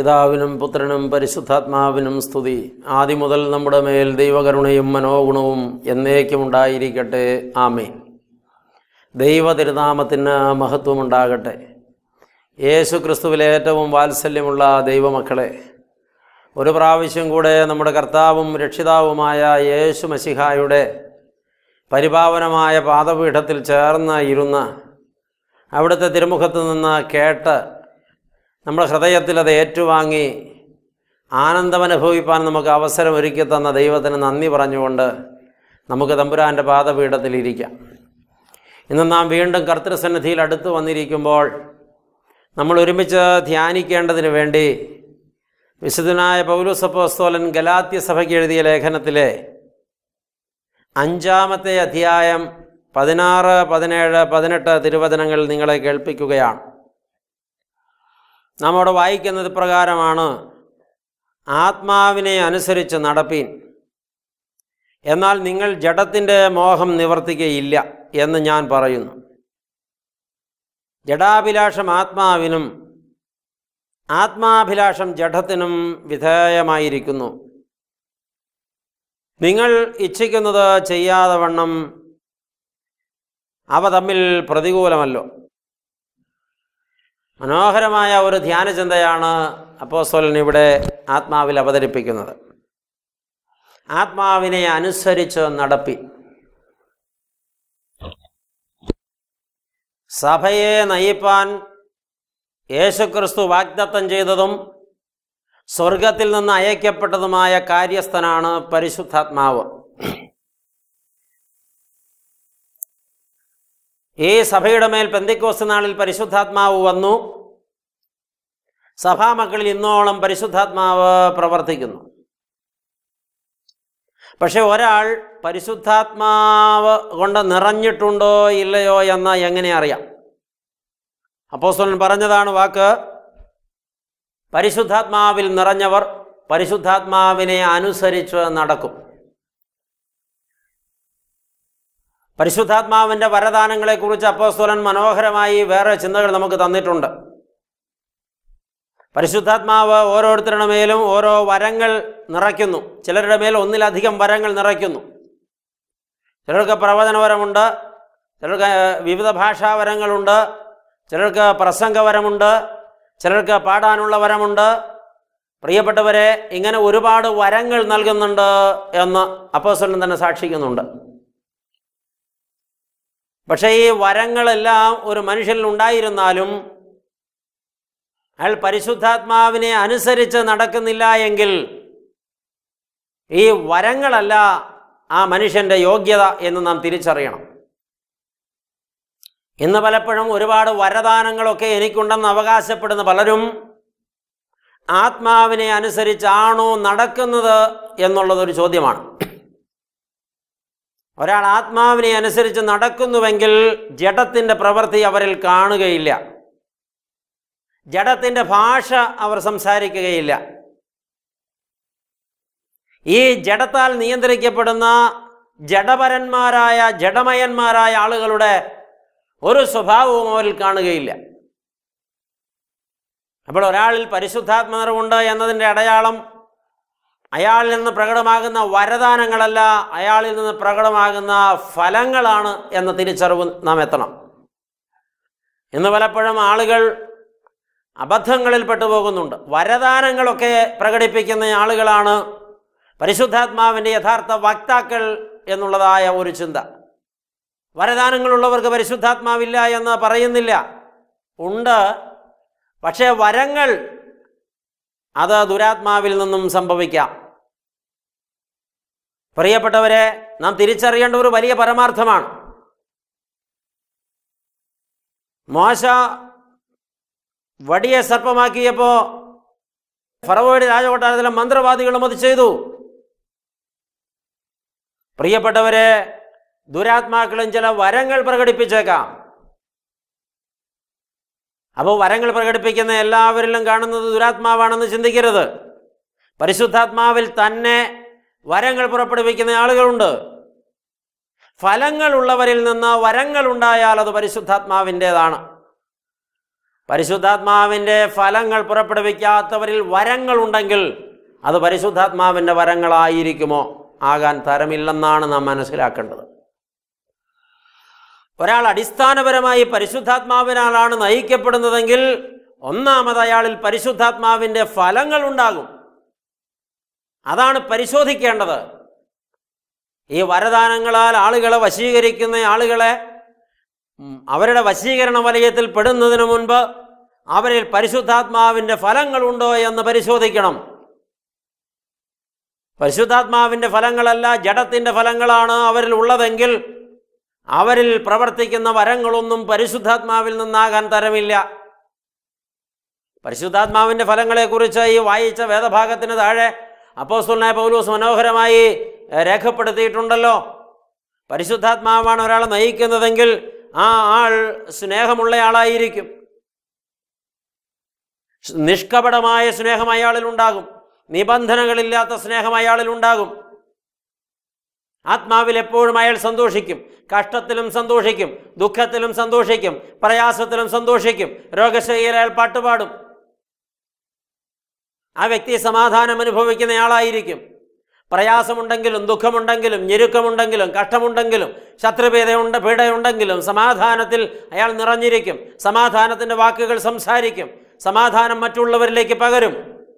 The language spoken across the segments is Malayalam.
പിതാവിനും പുത്രനും പരിശുദ്ധാത്മാവിനും സ്തുതി ആദ്യം മുതൽ നമ്മുടെ മേൽ ദൈവകരുണയും മനോഗുണവും എന്നേക്കും ഉണ്ടായിരിക്കട്ടെ ആമേൻ ദൈവ തിരുനാമത്തിന് മഹത്വമുണ്ടാകട്ടെ യേശു ക്രിസ്തുവിലെ ഏറ്റവും വാത്സല്യമുള്ള ദൈവമക്കളെ ഒരു പ്രാവശ്യം കൂടെ നമ്മുടെ കർത്താവും രക്ഷിതാവുമായ യേശു മസിഹായുടെ പരിപാവനമായ പാദപീഠത്തിൽ ചേർന്ന് ഇരുന്ന് അവിടുത്തെ തിരുമുഖത്ത് നിന്ന് കേട്ട് നമ്മുടെ ഹൃദയത്തിൽ അത് ഏറ്റുവാങ്ങി ആനന്ദമനുഭവിപ്പാൻ നമുക്ക് അവസരം ഒരുക്കി തന്ന ദൈവത്തിന് നന്ദി പറഞ്ഞുകൊണ്ട് നമുക്ക് തമ്പുരാൻ്റെ പാദപീഠത്തിലിരിക്കാം ഇന്ന് നാം വീണ്ടും കർത്തൃസന്നിധിയിൽ അടുത്ത് വന്നിരിക്കുമ്പോൾ നമ്മൾ ഒരുമിച്ച് ധ്യാനിക്കേണ്ടതിന് വേണ്ടി വിശുദ്ധനായ പൗലുസപ്പോസ്തോലൻ ഗലാത്യ സഭയ്ക്ക് എഴുതിയ ലേഖനത്തിലെ അഞ്ചാമത്തെ അധ്യായം പതിനാറ് പതിനേഴ് പതിനെട്ട് തിരുവചനങ്ങൾ നിങ്ങളെ കേൾപ്പിക്കുകയാണ് നാം അവിടെ വായിക്കുന്നത് പ്രകാരമാണ് ആത്മാവിനെ അനുസരിച്ച് നടപ്പീൻ എന്നാൽ നിങ്ങൾ ജഡത്തിൻ്റെ മോഹം നിവർത്തിക്കുകയില്ല എന്ന് ഞാൻ പറയുന്നു ജഡാഭിലാഷം ആത്മാവിനും ആത്മാഭിലാഷം ജഡത്തിനും വിധേയമായിരിക്കുന്നു നിങ്ങൾ ഇച്ഛിക്കുന്നത് ചെയ്യാതെ വണ്ണം അവ തമ്മിൽ പ്രതികൂലമല്ലോ മനോഹരമായ ഒരു ധ്യാനചിന്തയാണ് അപ്പോസ്തലൻ ഇവിടെ ആത്മാവിൽ അവതരിപ്പിക്കുന്നത് ആത്മാവിനെ അനുസരിച്ച് നടപ്പി സഭയെ നയിപ്പാൻ യേശുക്രിസ്തു വാഗ്ദത്തം ചെയ്തതും സ്വർഗത്തിൽ നിന്ന് അയക്കപ്പെട്ടതുമായ കാര്യസ്ഥനാണ് പരിശുദ്ധാത്മാവ് ഈ സഭയുടെ മേൽ പെന്തിക്കോസ് നാളിൽ പരിശുദ്ധാത്മാവ് വന്നു സഭാമക്കളിൽ ഇന്നോളം പരിശുദ്ധാത്മാവ് പ്രവർത്തിക്കുന്നു പക്ഷെ ഒരാൾ പരിശുദ്ധാത്മാവ് കൊണ്ട് നിറഞ്ഞിട്ടുണ്ടോ ഇല്ലയോ എന്ന് എങ്ങനെ അറിയാം അപ്പോസ്തലൻ പറഞ്ഞതാണ് വാക്ക് പരിശുദ്ധാത്മാവിൽ നിറഞ്ഞവർ പരിശുദ്ധാത്മാവിനെ അനുസരിച്ച് നടക്കും പരിശുദ്ധാത്മാവിൻ്റെ വരദാനങ്ങളെക്കുറിച്ച് അപ്പോസ്തോലൻ മനോഹരമായി വേറെ ചിന്തകൾ നമുക്ക് തന്നിട്ടുണ്ട് പരിശുദ്ധാത്മാവ് ഓരോരുത്തരുടെ മേലും ഓരോ വരങ്ങൾ നിറയ്ക്കുന്നു ചിലരുടെ മേൽ ഒന്നിലധികം വരങ്ങൾ നിറയ്ക്കുന്നു ചിലർക്ക് പ്രവചനവരമുണ്ട് ചിലർക്ക് വിവിധ ഭാഷാവരങ്ങളുണ്ട് ചിലർക്ക് പ്രസംഗവരമുണ്ട് ചിലർക്ക് പാടാനുള്ള വരമുണ്ട് പ്രിയപ്പെട്ടവരെ ഇങ്ങനെ ഒരുപാട് വരങ്ങൾ നൽകുന്നുണ്ട് എന്ന് അപ്പോസ്തലൻ തന്നെ സാക്ഷിക്കുന്നുണ്ട് പക്ഷേ ഈ വരങ്ങളെല്ലാം ഒരു മനുഷ്യനിൽ ഉണ്ടായിരുന്നാലും അയാൾ പരിശുദ്ധാത്മാവിനെ അനുസരിച്ച് നടക്കുന്നില്ല എങ്കിൽ ഈ വരങ്ങളല്ല ആ മനുഷ്യൻ്റെ യോഗ്യത എന്ന് നാം തിരിച്ചറിയണം ഇന്ന് പലപ്പോഴും ഒരുപാട് വരദാനങ്ങളൊക്കെ എനിക്കുണ്ടെന്ന് അവകാശപ്പെടുന്ന പലരും ആത്മാവിനെ അനുസരിച്ചാണോ നടക്കുന്നത് എന്നുള്ളതൊരു ചോദ്യമാണ് ഒരാൾ ആത്മാവിനെ അനുസരിച്ച് നടക്കുന്നുവെങ്കിൽ ജഡത്തിൻ്റെ പ്രവൃത്തി അവരിൽ കാണുകയില്ല ജഡത്തിൻ്റെ ഭാഷ അവർ സംസാരിക്കുകയില്ല ഈ ജഡത്താൽ നിയന്ത്രിക്കപ്പെടുന്ന ജഡപരന്മാരായ ജഡമയന്മാരായ ആളുകളുടെ ഒരു സ്വഭാവവും അവരിൽ കാണുകയില്ല അപ്പോൾ ഒരാളിൽ പരിശുദ്ധാത്മ നിറവുണ്ട് എന്നതിൻ്റെ അടയാളം അയാളിൽ നിന്ന് പ്രകടമാകുന്ന വരദാനങ്ങളല്ല അയാളിൽ നിന്ന് പ്രകടമാകുന്ന ഫലങ്ങളാണ് എന്ന തിരിച്ചറിവ് നാം എത്തണം ഇന്ന് പലപ്പോഴും ആളുകൾ അബദ്ധങ്ങളിൽ പെട്ടുപോകുന്നുണ്ട് വരദാനങ്ങളൊക്കെ പ്രകടിപ്പിക്കുന്ന ആളുകളാണ് പരിശുദ്ധാത്മാവിൻ്റെ യഥാർത്ഥ വക്താക്കൾ എന്നുള്ളതായ ഒരു ചിന്ത വരദാനങ്ങളുള്ളവർക്ക് പരിശുദ്ധാത്മാവില്ല എന്ന് പറയുന്നില്ല ഉണ്ട് പക്ഷേ വരങ്ങൾ അത് ദുരാത്മാവിൽ നിന്നും സംഭവിക്കാം പ്രിയപ്പെട്ടവരെ നാം തിരിച്ചറിയേണ്ട ഒരു വലിയ പരമാർത്ഥമാണ് മോശ വടിയെ സർപ്പമാക്കിയപ്പോൾ ഫറവോയുടെ രാജകൊട്ടാരത്തിലെ മന്ത്രവാദികളും അത് ചെയ്തു പ്രിയപ്പെട്ടവരെ ദുരാത്മാക്കളും ചില വരങ്ങൾ പ്രകടിപ്പിച്ചേക്കാം അപ്പോൾ വരങ്ങൾ പ്രകടിപ്പിക്കുന്ന എല്ലാവരിലും കാണുന്നത് ദുരാത്മാവാണെന്ന് ചിന്തിക്കരുത് പരിശുദ്ധാത്മാവിൽ തന്നെ വരങ്ങൾ പുറപ്പെടുവിക്കുന്ന ആളുകളുണ്ട് ഫലങ്ങളുള്ളവരിൽ നിന്ന് വരങ്ങൾ ഉണ്ടായാൽ അത് പരിശുദ്ധാത്മാവിൻ്റേതാണ് പരിശുദ്ധാത്മാവിൻ്റെ ഫലങ്ങൾ പുറപ്പെടുവിക്കാത്തവരിൽ വരങ്ങളുണ്ടെങ്കിൽ അത് പരിശുദ്ധാത്മാവിൻ്റെ വരങ്ങളായിരിക്കുമോ ആകാൻ തരമില്ലെന്നാണ് നാം മനസ്സിലാക്കേണ്ടത് ഒരാൾ അടിസ്ഥാനപരമായി പരിശുദ്ധാത്മാവിനാലാണ് നയിക്കപ്പെടുന്നതെങ്കിൽ ഒന്നാമത് അയാളിൽ പരിശുദ്ധാത്മാവിൻ്റെ ഫലങ്ങൾ ഉണ്ടാകും അതാണ് പരിശോധിക്കേണ്ടത് ഈ വരദാനങ്ങളാൽ ആളുകളെ വശീകരിക്കുന്ന ആളുകളെ ഉം, അവരുടെ വശീകരണ വലയത്തിൽ പെടുന്നതിന് മുൻപ് അവരിൽ പരിശുദ്ധാത്മാവിൻ്റെ ഫലങ്ങളുണ്ടോ എന്ന് പരിശോധിക്കണം പരിശുദ്ധാത്മാവിൻ്റെ ഫലങ്ങളല്ല ജഡത്തിൻ്റെ ഫലങ്ങളാണ് അവരിൽ ഉള്ളതെങ്കിൽ അവരിൽ പ്രവർത്തിക്കുന്ന വരങ്ങളൊന്നും പരിശുദ്ധാത്മാവിൽ നിന്നാകാൻ തരമില്ല പരിശുദ്ധാത്മാവിൻ്റെ ഫലങ്ങളെക്കുറിച്ച് ഈ വായിച്ച വേദഭാഗത്തിന് താഴെ അപ്പോസ്തുലനായ പൗലൂസ് മനോഹരമായി ഏഹ്, രേഖപ്പെടുത്തിയിട്ടുണ്ടല്ലോ പരിശുദ്ധാത്മാവാണ് ഒരാളെ നയിക്കുന്നതെങ്കിൽ ആ ആൾ സ്നേഹമുള്ളയാളായിരിക്കും നിഷ്കപടമായ സ്നേഹം അയാളിൽ ഉണ്ടാകും നിബന്ധനകളില്ലാത്ത സ്നേഹം അയാളിൽ ഉണ്ടാകും ആത്മാവിൽ എപ്പോഴും അയാൾ സന്തോഷിക്കും കഷ്ടത്തിലും സന്തോഷിക്കും ദുഃഖത്തിലും സന്തോഷിക്കും പ്രയാസത്തിലും സന്തോഷിക്കും രോഗശൈലിയിൽ അയാൾ പാട്ടുപാടും ആ വ്യക്തി സമാധാനം അനുഭവിക്കുന്നയാളായിരിക്കും പ്രയാസമുണ്ടെങ്കിലും ദുഃഖമുണ്ടെങ്കിലും ഞെരുക്കമുണ്ടെങ്കിലും കഷ്ടമുണ്ടെങ്കിലും ശത്രുപീഡയുണ്ട് പീഡയുണ്ടെങ്കിലും സമാധാനത്തിൽ അയാൾ നിറഞ്ഞിരിക്കും സമാധാനത്തിൻ്റെ വാക്കുകൾ സംസാരിക്കും സമാധാനം മറ്റുള്ളവരിലേക്ക് പകരും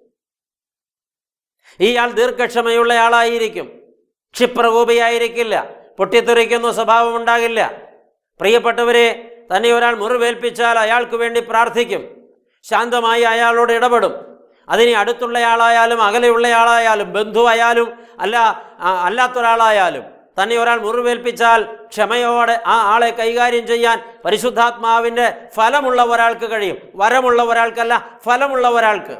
ഇയാൾ ദീർഘക്ഷമയുള്ള ആളായിരിക്കും ക്ഷിപ്രകോപിയായിരിക്കില്ല പൊട്ടിത്തെറിക്കുന്ന സ്വഭാവം ഉണ്ടാകില്ല പ്രിയപ്പെട്ടവരെ തന്നെ ഒരാൾ മുറിവേൽപ്പിച്ചാൽ അയാൾക്ക് വേണ്ടി പ്രാർത്ഥിക്കും ശാന്തമായി അയാളോട് ഇടപെടും അതിന് അടുത്തുള്ളയാളായാലും അകലെയുള്ളയാളായാലും ബന്ധുവായാലും അല്ല ആ, അല്ലാത്തൊരാളായാലും തന്നെ ഒരാൾ മുറിവേൽപ്പിച്ചാൽ ക്ഷമയോടെ ആ ആളെ കൈകാര്യം ചെയ്യാൻ പരിശുദ്ധാത്മാവിൻ്റെ ഫലമുള്ള ഒരാൾക്ക് കഴിയും വരമുള്ള ഒരാൾക്കല്ല ഫലമുള്ള ഒരാൾക്ക്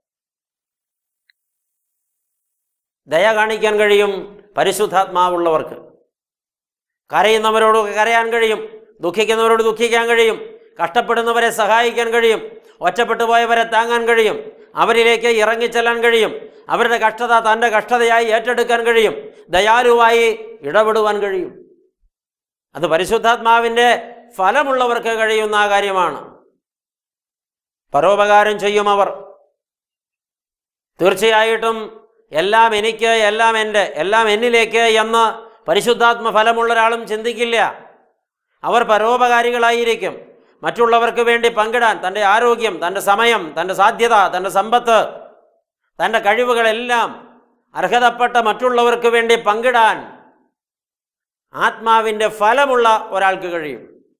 ദയ കാണിക്കാൻ കഴിയും പരിശുദ്ധാത്മാവുള്ളവർക്ക് കരയുന്നവരോട് കരയാൻ കഴിയും ദുഃഖിക്കുന്നവരോട് ദുഃഖിക്കാൻ കഴിയും കഷ്ടപ്പെടുന്നവരെ സഹായിക്കാൻ കഴിയും ഒറ്റപ്പെട്ടു പോയവരെ താങ്ങാൻ കഴിയും അവരിലേക്ക് ഇറങ്ങിച്ചെല്ലാൻ കഴിയും അവരുടെ കഷ്ടത തൻ്റെ കഷ്ടതയായി ഏറ്റെടുക്കാൻ കഴിയും ദയാലുവായി ഇടപെടുവാൻ കഴിയും അത് പരിശുദ്ധാത്മാവിൻ്റെ ഫലമുള്ളവർക്ക് കഴിയുന്ന ആ കാര്യമാണ് പരോപകാരം ചെയ്യും അവർ തീർച്ചയായിട്ടും എല്ലാം എനിക്ക് എല്ലാം എൻ്റെ എല്ലാം എന്നിലേക്ക് എന്ന് പരിശുദ്ധാത്മ ഫലമുള്ള ഒരാളും ചിന്തിക്കില്ല അവർ പരോപകാരികളായിരിക്കും മറ്റുള്ളവർക്ക് വേണ്ടി പങ്കിടാൻ തൻ്റെ ആരോഗ്യം തൻ്റെ സമയം തൻ്റെ സാധ്യത തൻ്റെ സമ്പത്ത് തൻ്റെ കഴിവുകളെല്ലാം അർഹതപ്പെട്ട മറ്റുള്ളവർക്ക് വേണ്ടി പങ്കിടാൻ ആത്മാവിൻ്റെ ഫലമുള്ള ഒരാൾക്ക് കഴിയും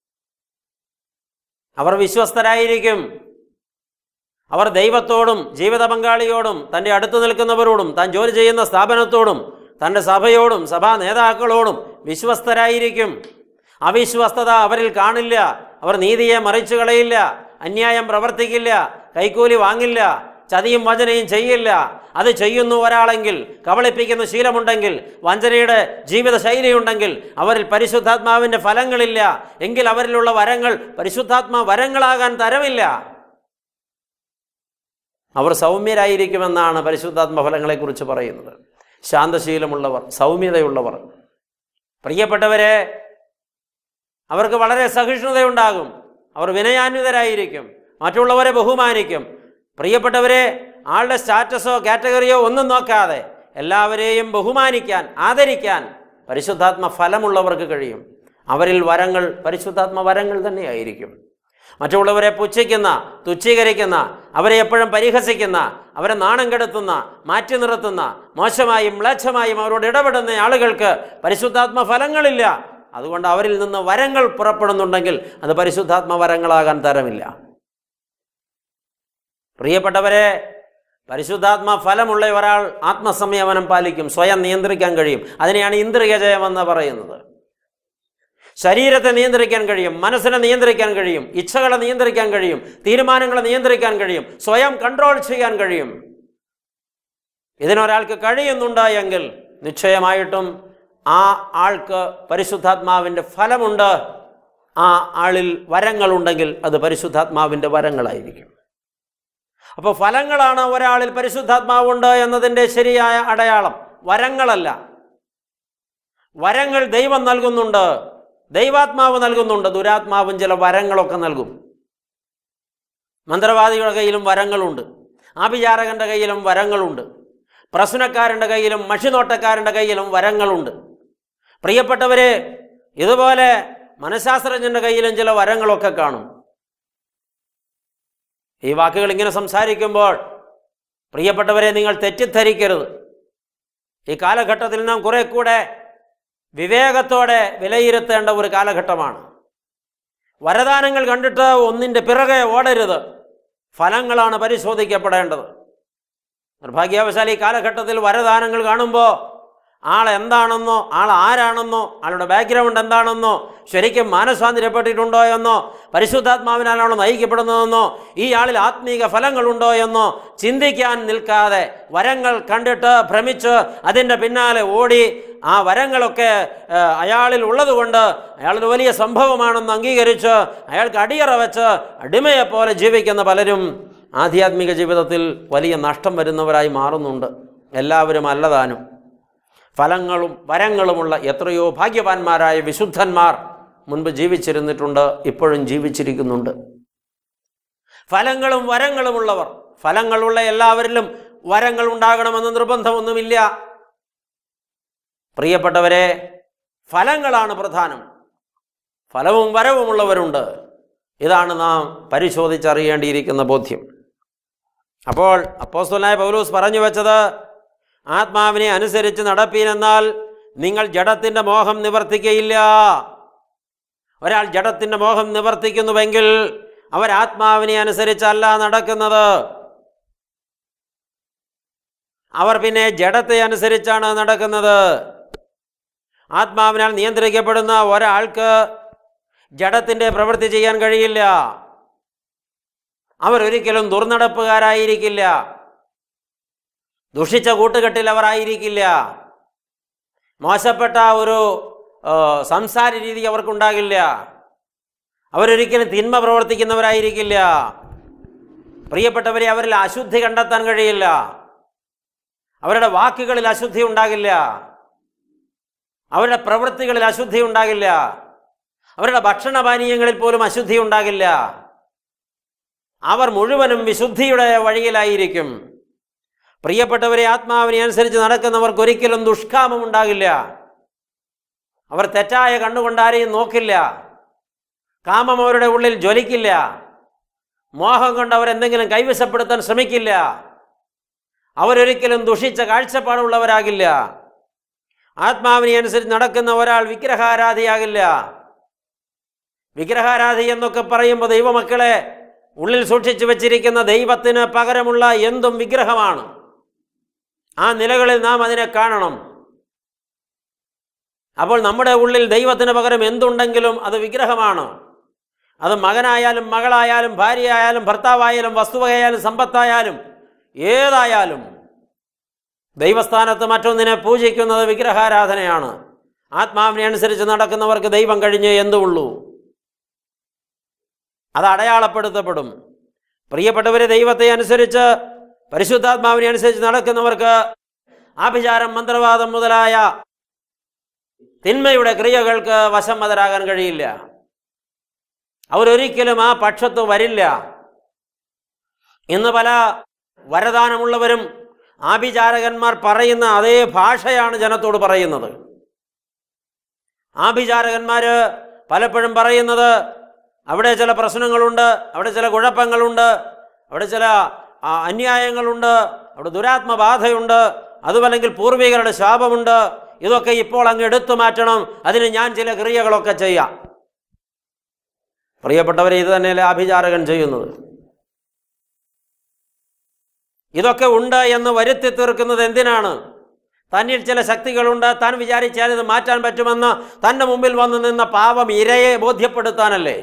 അവർ വിശ്വസ്തരായിരിക്കും അവർ ദൈവത്തോടും ജീവിത പങ്കാളിയോടും തൻ്റെ അടുത്ത് നിൽക്കുന്നവരോടും താൻ ജോലി ചെയ്യുന്ന സ്ഥാപനത്തോടും തൻ്റെ സഭയോടും സഭാ നേതാക്കളോടും വിശ്വസ്തരായിരിക്കും അവിശ്വസ്തത അവരിൽ കാണില്ല അവർ നീതിയെ മറിച്ചു കളയില്ല അന്യായം പ്രവർത്തിക്കില്ല കൈക്കൂലി വാങ്ങില്ല ചതിയും വഞ്ചനയും ചെയ്യില്ല അത് ചെയ്യുന്നു ഒരാളെങ്കിൽ കബളിപ്പിക്കുന്ന ശീലമുണ്ടെങ്കിൽ വഞ്ചനയുടെ ജീവിത ശൈലിയുണ്ടെങ്കിൽ അവരിൽ പരിശുദ്ധാത്മാവിൻ്റെ ഫലങ്ങളില്ല എങ്കിൽ അവരിലുള്ള വരങ്ങൾ പരിശുദ്ധാത്മാ വരങ്ങളാകാൻ തരമില്ല അവർ സൗമ്യരായിരിക്കുമെന്നാണ് പരിശുദ്ധാത്മ ഫലങ്ങളെക്കുറിച്ച് പറയുന്നത് ശാന്തശീലമുള്ളവർ സൗമ്യതയുള്ളവർ പ്രിയപ്പെട്ടവരെ അവർക്ക് വളരെ സഹിഷ്ണുതയുണ്ടാകും അവർ വിനയാന്വിതരായിരിക്കും മറ്റുള്ളവരെ ബഹുമാനിക്കും പ്രിയപ്പെട്ടവരെ ആളുടെ സ്റ്റാറ്റസോ കാറ്റഗറിയോ ഒന്നും നോക്കാതെ എല്ലാവരെയും ബഹുമാനിക്കാൻ ആദരിക്കാൻ പരിശുദ്ധാത്മ ഫലമുള്ളവർക്ക് കഴിയും അവരിൽ വരങ്ങൾ പരിശുദ്ധാത്മ വരങ്ങൾ തന്നെയായിരിക്കും മറ്റുള്ളവരെ പുച്ഛിക്കുന്ന തുച്ഛീകരിക്കുന്ന അവരെ എപ്പോഴും പരിഹസിക്കുന്ന അവരെ നാണം കെടുത്തുന്ന മാറ്റി നിർത്തുന്ന മോശമായും മ്ലേച്ഛമായും അവരോട് ഇടപെടുന്ന ആളുകൾക്ക് പരിശുദ്ധാത്മ ഫലങ്ങളില്ല അതുകൊണ്ട് അവരിൽ നിന്ന് വരങ്ങൾ പുറപ്പെടുന്നുണ്ടെങ്കിൽ അത് പരിശുദ്ധാത്മ വരങ്ങളാകാൻ തരമില്ല പ്രിയപ്പെട്ടവരെ പരിശുദ്ധാത്മ ഫലമുള്ള ഒരാൾ ആത്മസംയമനം പാലിക്കും സ്വയം നിയന്ത്രിക്കാൻ കഴിയും അതിനെയാണ് ഇന്ദ്രിയ ജയമെന്ന് പറയുന്നത് ശരീരത്തെ നിയന്ത്രിക്കാൻ കഴിയും മനസ്സിനെ നിയന്ത്രിക്കാൻ കഴിയും ഇച്ഛകളെ നിയന്ത്രിക്കാൻ കഴിയും തീരുമാനങ്ങളെ നിയന്ത്രിക്കാൻ കഴിയും സ്വയം കൺട്രോൾ ചെയ്യാൻ കഴിയും ഇതിനൊരാൾക്ക് കഴിയുന്നുണ്ട് എങ്കിൽ നിശ്ചയമായിട്ടും ആ ആൾക്ക് പരിശുദ്ധാത്മാവിൻ്റെ ഫലമുണ്ട് ആ ആളിൽ വരങ്ങളുണ്ടെങ്കിൽ അത് പരിശുദ്ധാത്മാവിൻ്റെ വരങ്ങളായിരിക്കും അപ്പോൾ ഫലങ്ങളാണ് ഒരാളിൽ പരിശുദ്ധാത്മാവുണ്ട് എന്നതിൻ്റെ ശരിയായ അടയാളം വരങ്ങളല്ല വരങ്ങൾ ദൈവം നൽകുന്നുണ്ട് ദൈവാത്മാവ് നൽകുന്നുണ്ട് ദുരാത്മാവും ചില വരങ്ങളൊക്കെ നൽകും മന്ത്രവാദികളുടെ കയ്യിലും വരങ്ങളുണ്ട് ആഭിചാരകൻ്റെ കയ്യിലും വരങ്ങളുണ്ട് പ്രശ്നക്കാരൻ്റെ കയ്യിലും മഷിനോട്ടക്കാരൻ്റെ കയ്യിലും വരങ്ങളുണ്ട് പ്രിയപ്പെട്ടവരെ ഇതുപോലെ മനഃശാസ്ത്രജ്ഞൻ്റെ കയ്യിലും ചില വരങ്ങളൊക്കെ കാണും ഈ വാക്കുകൾ ഇങ്ങനെ സംസാരിക്കുമ്പോൾ പ്രിയപ്പെട്ടവരെ നിങ്ങൾ തെറ്റിദ്ധരിക്കരുത് ഈ കാലഘട്ടത്തിൽ നാം കുറെ കൂടെ വിവേകത്തോടെ വിലയിരുത്തേണ്ട ഒരു കാലഘട്ടമാണ് വരദാനങ്ങൾ കണ്ടിട്ട് ഒന്നിൻ്റെ പിറകെ ഓടരുത് ഫലങ്ങളാണ് പരിശോധിക്കപ്പെടേണ്ടത് നിർഭാഗ്യാവശാൽ ഈ കാലഘട്ടത്തിൽ വരദാനങ്ങൾ കാണുമ്പോൾ ആൾ എന്താണെന്നോ ആൾ ആരാണെന്നോ ആളുടെ ബാക്ക്ഗ്രൗണ്ട് എന്താണെന്നോ ശരിക്കും മാനസാന്തരപ്പെട്ടിട്ടുണ്ടോ എന്നോ പരിശുദ്ധാത്മാവിനാലാണോ നയിക്കപ്പെടുന്നതെന്നോ ഈ ആളിൽ ആത്മീക ഫലങ്ങളുണ്ടോ എന്നോ ചിന്തിക്കാൻ നിൽക്കാതെ വരങ്ങൾ കണ്ടിട്ട് ഭ്രമിച്ച് അതിൻ്റെ പിന്നാലെ ഓടി ആ വരങ്ങളൊക്കെ ആ, അയാളിൽ ഉള്ളതുകൊണ്ട് അയാളൊരു വലിയ സംഭവമാണെന്ന് അംഗീകരിച്ച് അയാൾക്ക് അടിയറ വെച്ച് അടിമയെപ്പോലെ ജീവിക്കുന്ന പലരും ആധ്യാത്മിക ജീവിതത്തിൽ വലിയ നഷ്ടം വരുന്നവരായി മാറുന്നുണ്ട് എല്ലാവരും അല്ലതാനും ഫലങ്ങളും വരങ്ങളുമുള്ള എത്രയോ ഭാഗ്യവാന്മാരായ വിശുദ്ധന്മാർ മുൻപ് ജീവിച്ചിരുന്നിട്ടുണ്ട് ഇപ്പോഴും ജീവിച്ചിരിക്കുന്നുണ്ട് ഫലങ്ങളും വരങ്ങളുമുള്ളവർ ഫലങ്ങളുള്ള എല്ലാവരിലും വരങ്ങൾ ഉണ്ടാകണമെന്ന് നിർബന്ധമൊന്നുമില്ല പ്രിയപ്പെട്ടവരെ ഫലങ്ങളാണ് പ്രധാനം ഫലവും വരവുമുള്ളവരുണ്ട് ഇതാണ് നാം പരിശോധിച്ചറിയേണ്ടിയിരിക്കുന്ന ബോധ്യം അപ്പോൾ അപ്പോസ്തലനായ പൗലൂസ് പറഞ്ഞു വെച്ചത് ആത്മാവിനെ അനുസരിച്ച് നടപ്പീനെന്നാൽ നിങ്ങൾ ജഡത്തിൻ്റെ മോഹം നിവർത്തിക്കയില്ല ഒരാൾ ജഡത്തിൻ്റെ മോഹം നിവർത്തിക്കുന്നുവെങ്കിൽ അവർ ആത്മാവിനെ അനുസരിച്ചല്ല നടക്കുന്നത് അവർ പിന്നെ ജഡത്തെ അനുസരിച്ചാണ് നടക്കുന്നത് ആത്മാവിനാൽ നിയന്ത്രിക്കപ്പെടുന്ന ഒരാൾക്ക് ജഡത്തിൻ്റെ പ്രവൃത്തി ചെയ്യാൻ കഴിയില്ല അവരൊരിക്കലും ദുർനടപ്പുകാരായിരിക്കില്ല ദുഷിച്ച കൂട്ടുകെട്ടിൽ അവർ ആയിരിക്കില്ല മോശപ്പെട്ട ഒരു ആ, സംസാര രീതി അവർക്കുണ്ടാകില്ല അവരൊരിക്കലും തിന്മ പ്രവർത്തിക്കുന്നവരായിരിക്കില്ല പ്രിയപ്പെട്ടവരെ അവരിൽ അശുദ്ധി കണ്ടെത്താൻ കഴിയില്ല അവരുടെ വാക്കുകളിൽ അശുദ്ധി ഉണ്ടാകില്ല അവരുടെ പ്രവൃത്തികളിൽ അശുദ്ധി ഉണ്ടാകില്ല അവരുടെ ഭക്ഷണപാനീയങ്ങളിൽ പോലും അശുദ്ധി ഉണ്ടാകില്ല അവർ മുഴുവനും വിശുദ്ധിയുടെ വഴിയിലായിരിക്കും പ്രിയപ്പെട്ടവരെ ആത്മാവിനെ അനുസരിച്ച് നടക്കുന്നവർക്ക് ഒരിക്കലും ദുഷ്കാമം ഉണ്ടാകില്ല അവർ തെറ്റായ കണ്ണുകൊണ്ട് ആരെയും നോക്കില്ല കാമം അവരുടെ ഉള്ളിൽ ജ്വലിക്കില്ല മോഹം കൊണ്ട് അവരെന്തെങ്കിലും കൈവശപ്പെടുത്താൻ ശ്രമിക്കില്ല അവരൊരിക്കലും ദുഷിച്ച കാഴ്ചപ്പാടുള്ളവരാകില്ല ആത്മാവിനെ അനുസരിച്ച് നടക്കുന്ന ഒരാൾ വിഗ്രഹാരാധിയാകില്ല വിഗ്രഹാരാധി എന്നൊക്കെ പറയുമ്പോൾ ദൈവമക്കളെ ഉള്ളിൽ സൂക്ഷിച്ചു വച്ചിരിക്കുന്ന ദൈവത്തിന് പകരമുള്ള എന്തും വിഗ്രഹമാണ് ആ നിലകളിൽ നാം അതിനെ കാണണം അപ്പോൾ നമ്മുടെ ഉള്ളിൽ ദൈവത്തിന് പകരം എന്തുണ്ടെങ്കിലും അത് വിഗ്രഹമാണ് അത് മകനായാലും മകളായാലും ഭാര്യയായാലും ഭർത്താവായാലും വസ്തുവകയായാലും സമ്പത്തായാലും ഏതായാലും ദൈവസ്ഥാനത്ത് മറ്റൊന്നിനെ പൂജിക്കുന്നത് വിഗ്രഹാരാധനയാണ് ആത്മാവിനെ അനുസരിച്ച് നടക്കുന്നവർക്ക് ദൈവം കഴിഞ്ഞേ എന്തുള്ളൂ അത് അടയാളപ്പെടുത്തപ്പെടും പ്രിയപ്പെട്ടവരെ ദൈവത്തെ അനുസരിച്ച് പരിശുദ്ധാത്മാവിനെ അനുസരിച്ച് നടക്കുന്നവർക്ക് ആഭിചാരം മന്ത്രവാദം മുതലായ തിന്മയുടെ ക്രിയകൾക്ക് വശംവതരാകാൻ കഴിയില്ല അവരൊരിക്കലും ആ പക്ഷത്ത് വരില്ല ഇന്ന് പല വരദാനമുള്ളവരും ആഭിചാരകന്മാർ പറയുന്ന അതേ ഭാഷയാണ് ജനത്തോട് പറയുന്നത് ആഭിചാരകന്മാർ പലപ്പോഴും പറയുന്നത് അവിടെ ചില പ്രശ്നങ്ങളുണ്ട് അവിടെ ചില കുഴപ്പങ്ങളുണ്ട് അവിടെ ചില ആ, അന്യായങ്ങളുണ്ട് അവിടെ ദുരാത്മബാധയുണ്ട് അതുമല്ലെങ്കിൽ പൂർവികരുടെ ശാപമുണ്ട് ഇതൊക്കെ ഇപ്പോൾ അങ്ങ് എടുത്തു മാറ്റണം അതിന് ഞാൻ ചില ക്രിയകളൊക്കെ ചെയ്യാം പ്രിയപ്പെട്ടവരെ ഇത് തന്നെയല്ലേ ആഭിചാരകൻ ചെയ്യുന്നത് ഇതൊക്കെ ഉണ്ട് എന്ന് വരുത്തി തീർക്കുന്നത് എന്തിനാണ് തന്നിൽ ചില ശക്തികളുണ്ട് താൻ വിചാരിച്ചാൽ ഇത് മാറ്റാൻ പറ്റുമെന്ന് തൻ്റെ മുമ്പിൽ വന്നു നിന്ന പാവം ഇരയെ ബോധ്യപ്പെടുത്താനല്ലേ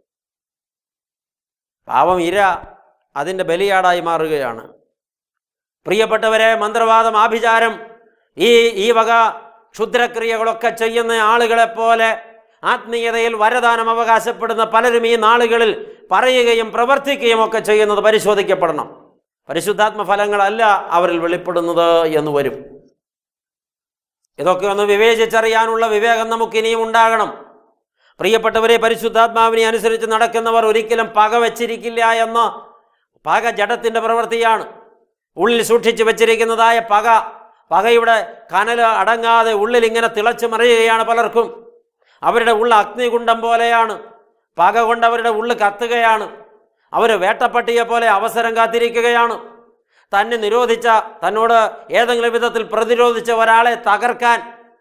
പാവം ഇര അതിൻ്റെ ബലിയാടായി മാറുകയാണ് പ്രിയപ്പെട്ടവരെ മന്ത്രവാദം ആഭിചാരം ഈ ഈ വക ക്ഷുദ്രക്രിയകളൊക്കെ ചെയ്യുന്ന ആളുകളെപ്പോലെ ആത്മീയതയിൽ വരദാനം അവകാശപ്പെടുന്ന പലരും ഈ നാളുകളിൽ പറയുകയും പ്രവർത്തിക്കുകയും ഒക്കെ ചെയ്യുന്നത് പരിശോധിക്കപ്പെടണം പരിശുദ്ധാത്മ ഫലങ്ങളല്ല അവരിൽ വെളിപ്പെടുന്നത് എന്ന് വരും ഇതൊക്കെ ഒന്ന് വിവേചിച്ചറിയാനുള്ള വിവേകം നമുക്ക് ഇനിയും ഉണ്ടാകണം പ്രിയപ്പെട്ടവരെ പരിശുദ്ധാത്മാവിനെ അനുസരിച്ച് നടക്കുന്നവർ ഒരിക്കലും പക വച്ചിരിക്കില്ല എന്ന് പക ജഡത്തിൻ്റെ പ്രവൃത്തിയാണ് ഉള്ളിൽ സൂക്ഷിച്ചു വച്ചിരിക്കുന്നതായ പക പകയുടെ കനൽ അടങ്ങാതെ ഉള്ളിൽ ഇങ്ങനെ തിളച്ചു മറിയുകയാണ് പലർക്കും അവരുടെ ഉള്ള അഗ്നികുണ്ഡം പോലെയാണ് പക കൊണ്ട് അവരുടെ ഉള്ളു കത്തുകയാണ് അവർ വേട്ടപ്പട്ടിയെ പോലെ അവസരം കാത്തിരിക്കുകയാണ് തന്നെ നിരോധിച്ച തന്നോട് ഏതെങ്കിലും വിധത്തിൽ പ്രതിരോധിച്ച ഒരാളെ തകർക്കാൻ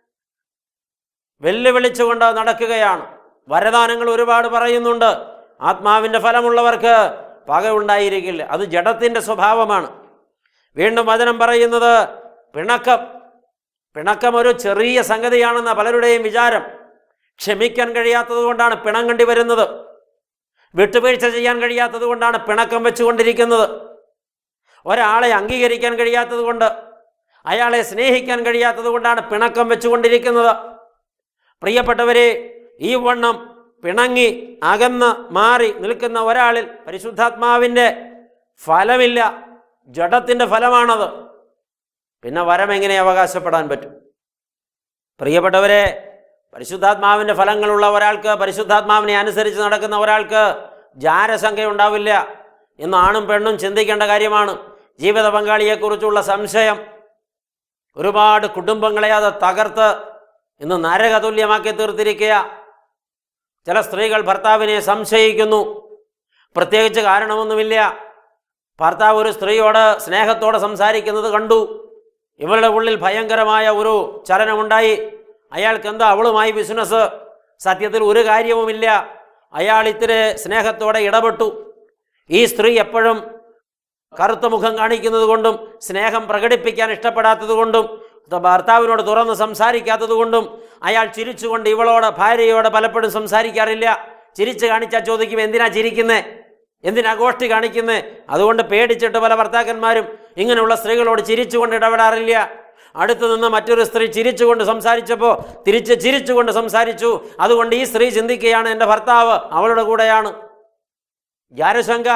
വെല്ലുവിളിച്ചുകൊണ്ട് നടക്കുകയാണ് വരദാനങ്ങൾ ഒരുപാട് പറയുന്നുണ്ട് ആത്മാവിൻ്റെ ഫലമുള്ളവർക്ക് പക ഉണ്ടായിരിക്കില്ല അത് ജഡത്തിൻ്റെ സ്വഭാവമാണ് വീണ്ടും വചനം പറയുന്നത് പിണക്കം പിണക്കം ഒരു ചെറിയ സംഗതിയാണെന്ന പലരുടെയും വിചാരം ക്ഷമിക്കാൻ കഴിയാത്തത് കൊണ്ടാണ് പിണം കണ്ടി വരുന്നത് വിട്ടുവീഴ്ച ചെയ്യാൻ കഴിയാത്തത് കൊണ്ടാണ് പിണക്കം വെച്ചുകൊണ്ടിരിക്കുന്നത് ഒരാളെ അംഗീകരിക്കാൻ കഴിയാത്തത് കൊണ്ട് അയാളെ സ്നേഹിക്കാൻ കഴിയാത്തത് കൊണ്ടാണ് പിണക്കം വെച്ചുകൊണ്ടിരിക്കുന്നത് പ്രിയപ്പെട്ടവരെ ഈ വണ്ണം പിണങ്ങി അകന്ന് മാറി നിൽക്കുന്ന ഒരാളിൽ പരിശുദ്ധാത്മാവിൻ്റെ ഫലമില്ല ജഡത്തിൻ്റെ ഫലമാണത് പിന്നെ വരം എങ്ങനെ അവകാശപ്പെടാൻ പറ്റും പ്രിയപ്പെട്ടവരെ പരിശുദ്ധാത്മാവിൻ്റെ ഫലങ്ങളുള്ള ഒരാൾക്ക് പരിശുദ്ധാത്മാവിനെ അനുസരിച്ച് നടക്കുന്ന ഒരാൾക്ക് ജാരസംഖ്യ ഉണ്ടാവില്ല എന്ന് ആണും പെണ്ണും ചിന്തിക്കേണ്ട കാര്യമാണ് ജീവിത പങ്കാളിയെക്കുറിച്ചുള്ള സംശയം ഒരുപാട് കുടുംബങ്ങളെ അത് തകർത്ത് ഇന്ന് നരകതുല്യമാക്കി തീർത്തിരിക്കുക ചില സ്ത്രീകൾ ഭർത്താവിനെ സംശയിക്കുന്നു പ്രത്യേകിച്ച് കാരണമൊന്നുമില്ല ഭർത്താവ് ഒരു സ്ത്രീയോട് സ്നേഹത്തോടെ സംസാരിക്കുന്നത് കണ്ടു ഇവളുടെ ഉള്ളിൽ ഭയങ്കരമായ ഒരു ചലനമുണ്ടായി അയാൾക്ക് എന്താ അവളുമായി ബിസിനസ് സത്യത്തിൽ ഒരു കാര്യവുമില്ല അയാൾ ഇത്തിരി സ്നേഹത്തോടെ ഇടപെട്ടു ഈ സ്ത്രീ എപ്പോഴും കറുത്ത മുഖം കാണിക്കുന്നത് കൊണ്ടും സ്നേഹം പ്രകടിപ്പിക്കാൻ ഇഷ്ടപ്പെടാത്തത് കൊണ്ടും ഭർത്താവിനോട് തുറന്ന് സംസാരിക്കാത്തത് കൊണ്ടും അയാൾ ചിരിച്ചുകൊണ്ട് ഇവളോട് ഭാര്യയോട് പലപ്പോഴും സംസാരിക്കാറില്ല ചിരിച്ച് കാണിച്ചാൽ ചോദിക്കും എന്തിനാ ചിരിക്കുന്നേ എന്തിനാ ഗോഷ്ഠി കാണിക്കുന്നേ അതുകൊണ്ട് പേടിച്ചിട്ട് പല ഭർത്താക്കന്മാരും ഇങ്ങനെയുള്ള സ്ത്രീകളോട് ചിരിച്ചുകൊണ്ട് ഇടപെടാറില്ല അടുത്തു നിന്ന് മറ്റൊരു സ്ത്രീ ചിരിച്ചുകൊണ്ട് സംസാരിച്ചപ്പോൾ തിരിച്ച് ചിരിച്ചുകൊണ്ട് സംസാരിച്ചു അതുകൊണ്ട് ഈ സ്ത്രീ ചിന്തിക്കുകയാണ് എൻ്റെ ഭർത്താവ് അവളുടെ കൂടെയാണ് ജാരശങ്ക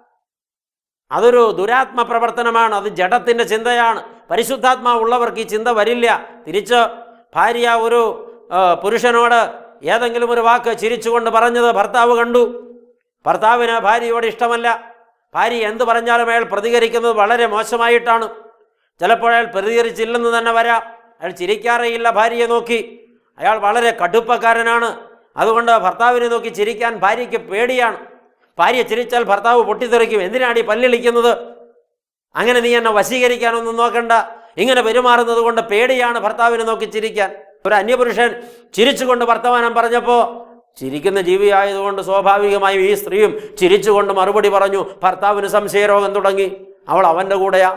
അതൊരു ദുരാത്മ പ്രവർത്തനമാണ് അത് ജഡത്തിൻ്റെ ചിന്തയാണ് പരിശുദ്ധാത്മാവുള്ളവർക്ക് ഈ ചിന്ത വരില്ല തിരിച്ച് ഭാര്യ ഒരു ആ, പുരുഷനോട് ഏതെങ്കിലും ഒരു വാക്ക് ചിരിച്ചുകൊണ്ട് പറഞ്ഞത് ഭർത്താവ് കണ്ടു ഭർത്താവിന് ഭാര്യയോട് ഇഷ്ടമല്ല ഭാര്യ എന്ത് പറഞ്ഞാലും അയാൾ പ്രതികരിക്കുന്നത് വളരെ മോശമായിട്ടാണ് ചിലപ്പോൾ അയാൾ പ്രതികരിച്ചില്ലെന്ന് തന്നെ വരാം അയാൾ ചിരിക്കാറേയില്ല ഭാര്യയെ നോക്കി അയാൾ വളരെ കടുപ്പക്കാരനാണ് അതുകൊണ്ട് ഭർത്താവിനെ നോക്കി ചിരിക്കാൻ ഭാര്യയ്ക്ക് പേടിയാണ് ഭാര്യ ചിരിച്ചാൽ ഭർത്താവ് പൊട്ടിത്തെറിക്കും എന്തിനാണ് ഈ പല്ലിളിക്കുന്നത് അങ്ങനെ നീ എന്നെ വശീകരിക്കാനൊന്നും നോക്കണ്ട ഇങ്ങനെ പെരുമാറുന്നത് കൊണ്ട് പേടിയാണ് ഭർത്താവിനെ നോക്കി ചിരിക്കാൻ ഒരു അന്യപുരുഷൻ ചിരിച്ചുകൊണ്ട് വർത്തമാനം പറഞ്ഞപ്പോൾ ചിരിക്കുന്ന ജീവിയായതുകൊണ്ട് സ്വാഭാവികമായും ഈ സ്ത്രീയും ചിരിച്ചുകൊണ്ട് മറുപടി പറഞ്ഞു ഭർത്താവിന് സംശയരോഗം തുടങ്ങി അവൾ അവൻ്റെ കൂടെയാ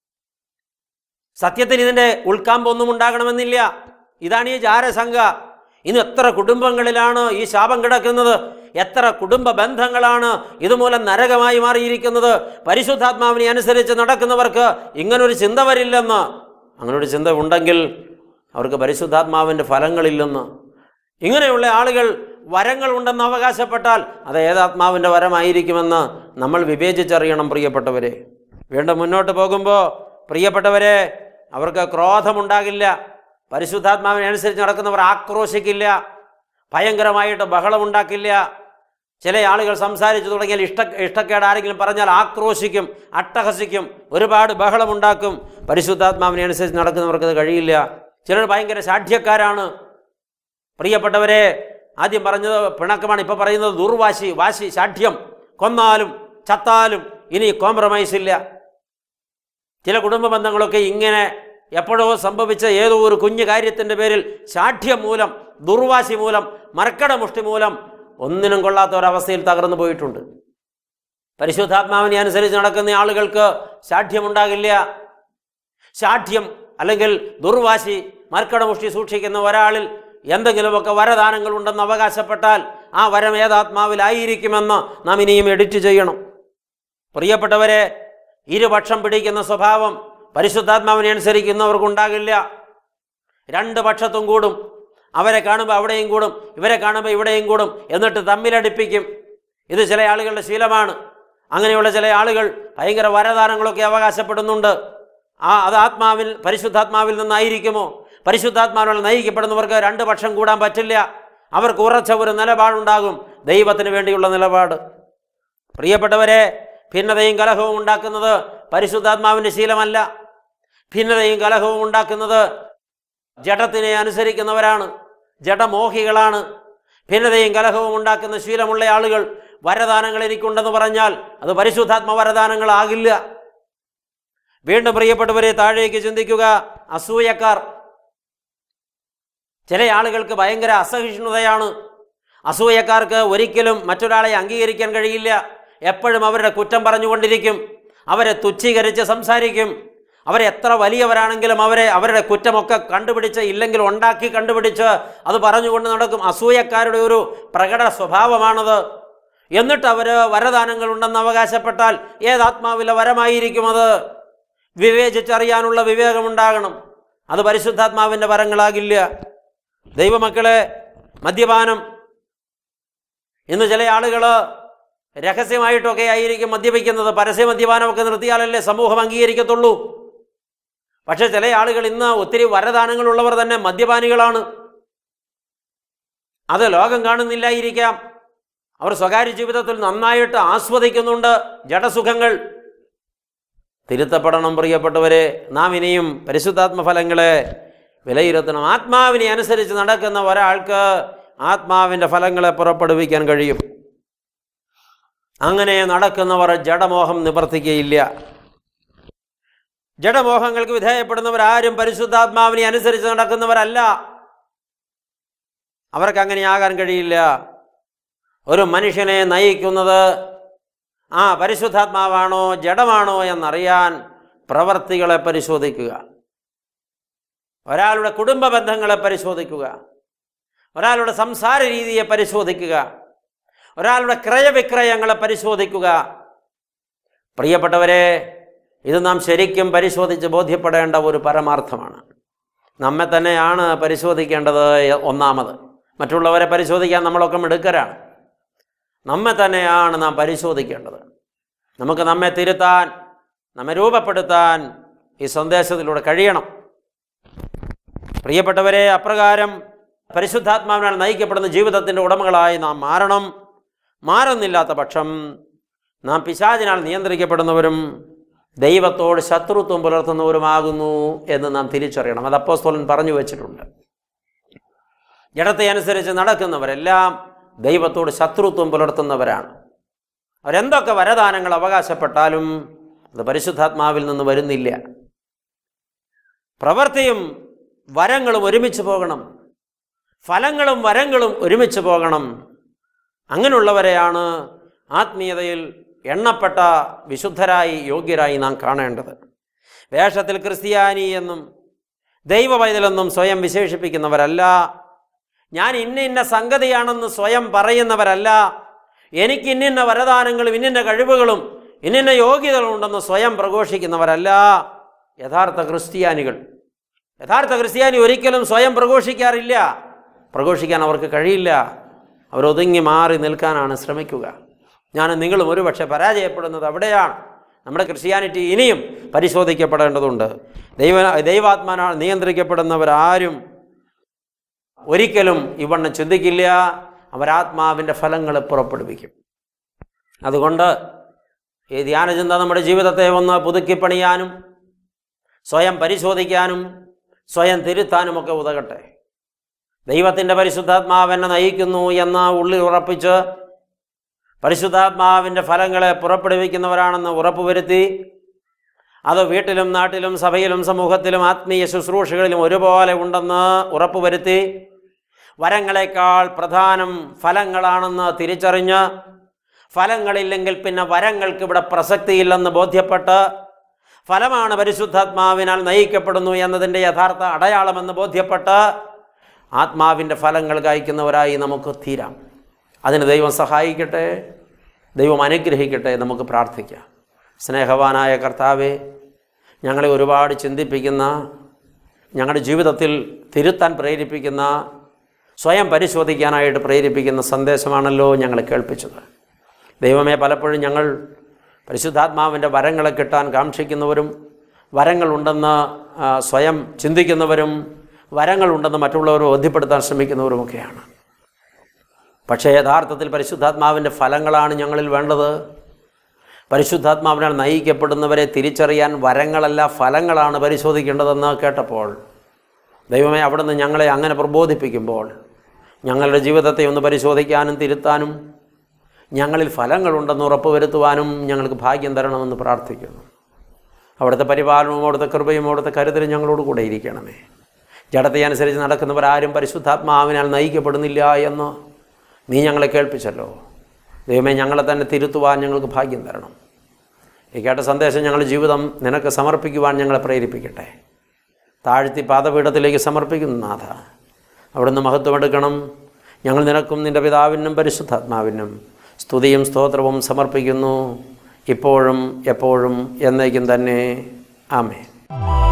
സത്യത്തിൽ ഇതിൻ്റെ ഉൾക്കാമ്പൊന്നും ഉണ്ടാകണമെന്നില്ല ഇതാണ് ഈ ജാരസംഘ ഇന്ന് എത്ര കുടുംബങ്ങളിലാണ് ഈ ശാപം കിടക്കുന്നത് എത്ര കുടുംബ ബന്ധങ്ങളാണ് ഇതുമൂലം നരകമായി മാറിയിരിക്കുന്നത് പരിശുദ്ധാത്മാവിനെ അനുസരിച്ച് നടക്കുന്നവർക്ക് ഇങ്ങനൊരു ചിന്ത വരില്ലെന്ന് അങ്ങനൊരു ചിന്ത ഉണ്ടെങ്കിൽ അവർക്ക് പരിശുദ്ധാത്മാവിൻ്റെ ഫലങ്ങളില്ലെന്ന് ഇങ്ങനെയുള്ള ആളുകൾ വരങ്ങൾ ഉണ്ടെന്ന് അവകാശപ്പെട്ടാൽ അത് ഏതാത്മാവിൻ്റെ വരമായിരിക്കുമെന്ന് നമ്മൾ വിവേചിച്ചറിയണം പ്രിയപ്പെട്ടവരെ വീണ്ടും മുന്നോട്ട് പോകുമ്പോൾ പ്രിയപ്പെട്ടവരെ അവർക്ക് ക്രോധമുണ്ടാകില്ല പരിശുദ്ധാത്മാവിനെ അനുസരിച്ച് നടക്കുന്നവർ ആക്രോശിക്കില്ല ഭയങ്കരമായിട്ട് ബഹളമുണ്ടാക്കില്ല ചില ആളുകൾ സംസാരിച്ചു തുടങ്ങിയാൽ ഇഷ്ട ഇഷ്ടക്കേട് ആരെങ്കിലും പറഞ്ഞാൽ ആക്രോശിക്കും അട്ടഹസിക്കും ഒരുപാട് ബഹളമുണ്ടാക്കും പരിശുദ്ധാത്മാവിനെ അനുസരിച്ച് നടക്കുന്നവർക്ക് അത് കഴിയില്ല ചിലർ ഭയങ്കര ശാഠ്യക്കാരാണ് പ്രിയപ്പെട്ടവരെ ആദ്യം പറഞ്ഞത് പിണക്കമാണ് ഇപ്പോൾ പറയുന്നത് ദുർവാശി വാശി ശാഠ്യം കൊന്നാലും ചത്താലും ഇനി കോംപ്രമൈസ് ഇല്ല ചില കുടുംബ ബന്ധങ്ങളൊക്കെ ഇങ്ങനെ എപ്പോഴോ സംഭവിച്ച ഏതോ ഒരു കുഞ്ഞു കാര്യത്തിൻ്റെ പേരിൽ ശാഠ്യം മൂലം ദുർവാശി മൂലം മർക്കടമുഷ്ടി മൂലം ഒന്നിനും കൊള്ളാത്ത ഒരവസ്ഥയിൽ തകർന്നു പോയിട്ടുണ്ട് പരിശുദ്ധാത്മാവിനെ അനുസരിച്ച് നടക്കുന്ന ആളുകൾക്ക് ശാഠ്യമുണ്ടാകില്ല ശാഠ്യം അല്ലെങ്കിൽ ദുർവാശി മർക്കടമുഷ്ടി സൂക്ഷിക്കുന്ന ഒരാളിൽ എന്തെങ്കിലുമൊക്കെ വരദാനങ്ങൾ ഉണ്ടെന്ന് അവകാശപ്പെട്ടാൽ ആ വരം ഏതാത്മാവിലായിരിക്കുമെന്ന് നാം ഇനിയും എഡിറ്റ് ചെയ്യണം പ്രിയപ്പെട്ടവരെ ഇരുപക്ഷം പിടിക്കുന്ന സ്വഭാവം പരിശുദ്ധാത്മാവിനെ അനുസരിക്കുന്നവർക്കുണ്ടാകില്ല രണ്ട് പക്ഷത്തും കൂടും അവരെ കാണുമ്പോൾ അവിടെയും കൂടും ഇവരെ കാണുമ്പോൾ ഇവിടെയും കൂടും എന്നിട്ട് തമ്മിലടിപ്പിക്കും ഇത് ചില ആളുകളുടെ ശീലമാണ് അങ്ങനെയുള്ള ചില ആളുകൾ ഭയങ്കര വരദാനങ്ങളൊക്കെ അവകാശപ്പെടുന്നുണ്ട് ആ അത് ആത്മാവിൽ പരിശുദ്ധാത്മാവിൽ നിന്നായിരിക്കുമോ പരിശുദ്ധാത്മാവിൽ നയിക്കപ്പെടുന്നവർക്ക് രണ്ട് പക്ഷം കൂടാൻ പറ്റില്ല അവർക്ക് ഉറച്ച ഒരു നിലപാടുണ്ടാകും ദൈവത്തിന് വേണ്ടിയുള്ള നിലപാട് പ്രിയപ്പെട്ടവരെ ഭിന്നതയും കലഹവും ഉണ്ടാക്കുന്നത് പരിശുദ്ധാത്മാവിൻ്റെ ശീലമല്ല ഭിന്നതയും കലഹവും ഉണ്ടാക്കുന്നത് ജഡത്തിനെ അനുസരിക്കുന്നവരാണ് ജഡമോഹികളാണ് ഭിന്നതയും കലഹവും ഉണ്ടാക്കുന്ന ശീലമുള്ള ആളുകൾ വരദാനങ്ങൾ എനിക്കുണ്ടെന്ന് പറഞ്ഞാൽ അത് പരിശുദ്ധാത്മ വരദാനങ്ങളാകില്ല വീണ്ടും പ്രിയപ്പെട്ടവരെ താഴേക്ക് ചിന്തിക്കുക അസൂയക്കാർ ചില ആളുകൾക്ക് ഭയങ്കര അസഹിഷ്ണുതയാണ് അസൂയക്കാർക്ക് ഒരിക്കലും മറ്റൊരാളെ അംഗീകരിക്കാൻ കഴിയില്ല എപ്പോഴും അവരുടെ കുറ്റം പറഞ്ഞുകൊണ്ടിരിക്കും അവരെ തുച്ഛീകരിച്ച് സംസാരിക്കും അവരെ എത്ര വലിയവരാണെങ്കിലും അവരെ അവരുടെ കുറ്റമൊക്കെ കണ്ടുപിടിച്ച് ഇല്ലെങ്കിൽ ഉണ്ടാക്കി കണ്ടുപിടിച്ച് അത് പറഞ്ഞുകൊണ്ട് നടക്കും അസൂയക്കാരുടെ ഒരു പ്രകട സ്വഭാവമാണത് എന്നിട്ട് അവർ വരദാനങ്ങളുണ്ടെന്ന് അവകാശപ്പെട്ടാൽ ഏതാത്മാവിലെ വരമായിരിക്കും അത് വിവേചിച്ചറിയാനുള്ള വിവേകമുണ്ടാകണം അത് പരിശുദ്ധാത്മാവിൻ്റെ വരങ്ങളാകില്ല ദൈവമക്കളെ മദ്യപാനം ഇന്ന് ചില ആളുകൾ രഹസ്യമായിട്ടൊക്കെ ആയിരിക്കും മദ്യപിക്കുന്നത് പരസ്യ മദ്യപാനമൊക്കെ നിർത്തിയാലല്ലേ സമൂഹം അംഗീകരിക്കത്തുള്ളൂ പക്ഷേ ചില ആളുകൾ ഇന്ന് ഒത്തിരി വരദാനങ്ങളുള്ളവർ തന്നെ മദ്യപാനികളാണ് അത് ലോകം കാണുന്നില്ലായിരിക്കാം അവർ സ്വകാര്യ ജീവിതത്തിൽ നന്നായിട്ട് ആസ്വദിക്കുന്നുണ്ട് ജഡസുഖങ്ങൾ തിരുത്തപ്പെടണം പ്രിയപ്പെട്ടവരെ നാം ഇനിയും പരിശുദ്ധാത്മ ഫലങ്ങളെ വിലയിരുത്തണം ആത്മാവിനെ അനുസരിച്ച് നടക്കുന്ന ഒരാൾക്ക് ആത്മാവിൻ്റെ ഫലങ്ങളെ പുറപ്പെടുവിക്കാൻ കഴിയും അങ്ങനെ നടക്കുന്നവർ ജഡമോഹം നിവർത്തിക്കുകയില്ല ജഡമോഹങ്ങൾക്ക് വിധേയപ്പെടുന്നവരാരും പരിശുദ്ധാത്മാവിനെ അനുസരിച്ച് നടക്കുന്നവരല്ല അവർക്ക് അങ്ങനെ ആകാൻ കഴിയില്ല ഒരു മനുഷ്യനെ നയിക്കുന്നത് ആ പരിശുദ്ധാത്മാവാണോ ജഡമാണോ എന്നറിയാൻ പ്രവർത്തികളെ പരിശോധിക്കുക ഒരാളുടെ കുടുംബ ബന്ധങ്ങളെ പരിശോധിക്കുക ഒരാളുടെ സംസാര രീതിയെ പരിശോധിക്കുക ഒരാളുടെ ക്രയവിക്രയങ്ങളെ പരിശോധിക്കുക പ്രിയപ്പെട്ടവരെ ഇത് നാം ശരിക്കും പരിശോധിച്ച് ബോധ്യപ്പെടേണ്ട ഒരു പരമാർത്ഥമാണ് നമ്മെ തന്നെയാണ് പരിശോധിക്കേണ്ടത് ഒന്നാമത് മറ്റുള്ളവരെ പരിശോധിക്കാൻ നമ്മളൊക്കെ മിടുക്കരാണ് നമ്മെ തന്നെയാണ് നാം പരിശോധിക്കേണ്ടത് നമുക്ക് നമ്മെ തിരുത്താൻ നമ്മെ രൂപപ്പെടുത്താൻ ഈ സന്ദേശത്തിലൂടെ കഴിയണം പ്രിയപ്പെട്ടവരെ അപ്രകാരം പരിശുദ്ധാത്മാവിനാൽ നയിക്കപ്പെടുന്ന ജീവിതത്തിൻ്റെ ഉടമകളായി നാം മാറണം മാറുന്നില്ലാത്ത പക്ഷം നാം പിശാചിനാൽ നിയന്ത്രിക്കപ്പെടുന്നവരും ദൈവത്തോട് ശത്രുത്വം പുലർത്തുന്നവരുമാകുന്നു എന്ന് നാം തിരിച്ചറിയണം അത് അപ്പോസ്തോലൻ പറഞ്ഞു വെച്ചിട്ടുണ്ട് ജഡത്തെ അനുസരിച്ച് നടക്കുന്നവരെല്ലാം ദൈവത്തോട് ശത്രുത്വം പുലർത്തുന്നവരാണ് അവരെന്തൊക്കെ വരദാനങ്ങൾ അവകാശപ്പെട്ടാലും അത് പരിശുദ്ധാത്മാവിൽ നിന്ന് വരുന്നില്ല പ്രവൃത്തിയും വരങ്ങളും ഒരുമിച്ച് പോകണം ഫലങ്ങളും വരങ്ങളും ഒരുമിച്ച് പോകണം അങ്ങനെയുള്ളവരെയാണ് ആത്മീയതയിൽ എണ്ണപ്പെട്ട വിശുദ്ധരായി യോഗ്യരായി നാം കാണേണ്ടത് വേഷത്തിൽ ക്രിസ്ത്യാനി എന്നും ദൈവവൈതലെന്നും സ്വയം വിശേഷിപ്പിക്കുന്നവരല്ല ഞാൻ ഇന്ന ഇന്ന സംഗതിയാണെന്ന് സ്വയം പറയുന്നവരല്ല എനിക്ക് ഇന്നിന്ന വരദാനങ്ങളും ഇന്നിന്ന കഴിവുകളും ഇന്നിന്ന യോഗ്യതകളും ഉണ്ടെന്ന് സ്വയം പ്രഘോഷിക്കുന്നവരല്ല യഥാർത്ഥ ക്രിസ്ത്യാനികൾ യഥാർത്ഥ ക്രിസ്ത്യാനി ഒരിക്കലും സ്വയം പ്രഘോഷിക്കാറില്ല പ്രഘോഷിക്കാൻ അവർക്ക് കഴിയില്ല അവരൊതുങ്ങി മാറി നിൽക്കാനാണ് ശ്രമിക്കുക ഞാൻ നിങ്ങളും ഒരുപക്ഷെ പരാജയപ്പെടുന്നത് അവിടെയാണ് നമ്മുടെ ക്രിസ്ത്യാനിറ്റി ഇനിയും പരിശോധിക്കപ്പെടേണ്ടതുണ്ട് ദൈവ ദൈവാത്മാനാൽ നിയന്ത്രിക്കപ്പെടുന്നവരാരും ഒരിക്കലും ഇവണ്ണം ചിന്തിക്കില്ല അവരാത്മാവിൻ്റെ ഫലങ്ങളെ പുറപ്പെടുവിക്കും അതുകൊണ്ട് ഈ ധ്യാനചിന്ത നമ്മുടെ ജീവിതത്തെ ഒന്ന് പുതുക്കിപ്പണിയാനും സ്വയം പരിശോധിക്കാനും സ്വയം തിരുത്താനുമൊക്കെ ഉതകട്ടെ ദൈവത്തിൻ്റെ പരിശുദ്ധാത്മാവെന്നെ നയിക്കുന്നു എന്ന് ഉള്ളിൽ ഉറപ്പിച്ച് പരിശുദ്ധാത്മാവിൻ്റെ ഫലങ്ങളെ പുറപ്പെടുവിക്കുന്നവരാണെന്ന് ഉറപ്പുവരുത്തി അത് വീട്ടിലും നാട്ടിലും സഭയിലും സമൂഹത്തിലും ആത്മീയ ശുശ്രൂഷകളിലും ഒരുപോലെ ഉണ്ടെന്ന് ഉറപ്പുവരുത്തി വരങ്ങളെക്കാൾ പ്രധാനം ഫലങ്ങളാണെന്ന് തിരിച്ചറിഞ്ഞ് ഫലങ്ങളില്ലെങ്കിൽ പിന്നെ വരങ്ങൾക്ക് ഇവിടെ പ്രസക്തിയില്ലെന്ന് ബോധ്യപ്പെട്ട് ഫലമാണ് പരിശുദ്ധാത്മാവിനാൽ നയിക്കപ്പെടുന്നു എന്നതിൻ്റെ യഥാർത്ഥ അടയാളമെന്ന് ബോധ്യപ്പെട്ട് ആത്മാവിൻ്റെ ഫലങ്ങൾ കായ്ക്കുന്നവരായി നമുക്ക് തീരാം അതിന് ദൈവം സഹായിക്കട്ടെ ദൈവം അനുഗ്രഹിക്കട്ടെ നമുക്ക് പ്രാർത്ഥിക്കാം സ്നേഹവാനായ കർത്താവെ ഞങ്ങളെ ഒരുപാട് ചിന്തിപ്പിക്കുന്ന ഞങ്ങളുടെ ജീവിതത്തിൽ തിരുത്താൻ പ്രേരിപ്പിക്കുന്ന സ്വയം പരിശോധിക്കാനായിട്ട് പ്രേരിപ്പിക്കുന്ന സന്ദേശമാണല്ലോ ഞങ്ങളെ കേൾപ്പിച്ചത് ദൈവമേ പലപ്പോഴും ഞങ്ങൾ പരിശുദ്ധാത്മാവിൻ്റെ വരങ്ങളെ കിട്ടാൻ കാക്ഷിക്കുന്നവരും വരങ്ങളുണ്ടെന്ന് ആ, സ്വയം ചിന്തിക്കുന്നവരും വരങ്ങളുണ്ടെന്ന് മറ്റുള്ളവരെ ബോധ്യപ്പെടുത്താൻ ശ്രമിക്കുന്നവരുമൊക്കെയാണ് പക്ഷേ യഥാർത്ഥത്തിൽ പരിശുദ്ധാത്മാവിൻ്റെ ഫലങ്ങളാണ് ഞങ്ങളിൽ വേണ്ടത് പരിശുദ്ധാത്മാവിനാൽ നയിക്കപ്പെടുന്നവരെ തിരിച്ചറിയാൻ വരങ്ങളല്ല ഫലങ്ങളാണ് പരിശോധിക്കേണ്ടതെന്ന് കേട്ടപ്പോൾ ദൈവമേ അവിടുന്ന് ഞങ്ങളെ അങ്ങനെ പ്രബോധിപ്പിക്കുമ്പോൾ ഞങ്ങളുടെ ജീവിതത്തെ ഒന്ന് പരിശോധിക്കാനും തിരുത്താനും ഞങ്ങളിൽ ഫലങ്ങളുണ്ടെന്ന് ഉറപ്പുവരുത്തുവാനും ഞങ്ങൾക്ക് ഭാഗ്യം തരണമെന്ന് പ്രാർത്ഥിക്കുന്നു അവിടുത്തെ പരിപാലനവും അവിടുത്തെ കൃപയും അവിടുത്തെ കരുതലും ഞങ്ങളോട് കൂടെ ഇരിക്കണമേ ജഡത്തെ അനുസരിച്ച് നടക്കുന്നവരാരും പരിശുദ്ധാത്മാവിനാൽ നയിക്കപ്പെടുന്നില്ല എന്ന് നീ ഞങ്ങളെ കേൾപ്പിച്ചല്ലോ ദൈവമേ ഞങ്ങളെ തന്നെ തിരുത്തുവാൻ ഞങ്ങൾക്ക് ഭാഗ്യം തരണം ഈ കേട്ട സന്ദേശം ഞങ്ങളുടെ ജീവിതം നിനക്ക് സമർപ്പിക്കുവാൻ ഞങ്ങളെ പ്രേരിപ്പിക്കട്ടെ താഴ്ത്തി പാദപീഠത്തിലേക്ക് സമർപ്പിക്കുന്നു നാഥ അവിടുന്ന് മഹത്വമെടുക്കണം ഞങ്ങൾ നിനക്കും നിൻ്റെ പിതാവിനും പരിശുദ്ധാത്മാവിനും സ്തുതിയും സ്തോത്രവും സമർപ്പിക്കുന്നു ഇപ്പോഴും എപ്പോഴും എന്നേക്കും തന്നെ ആമേ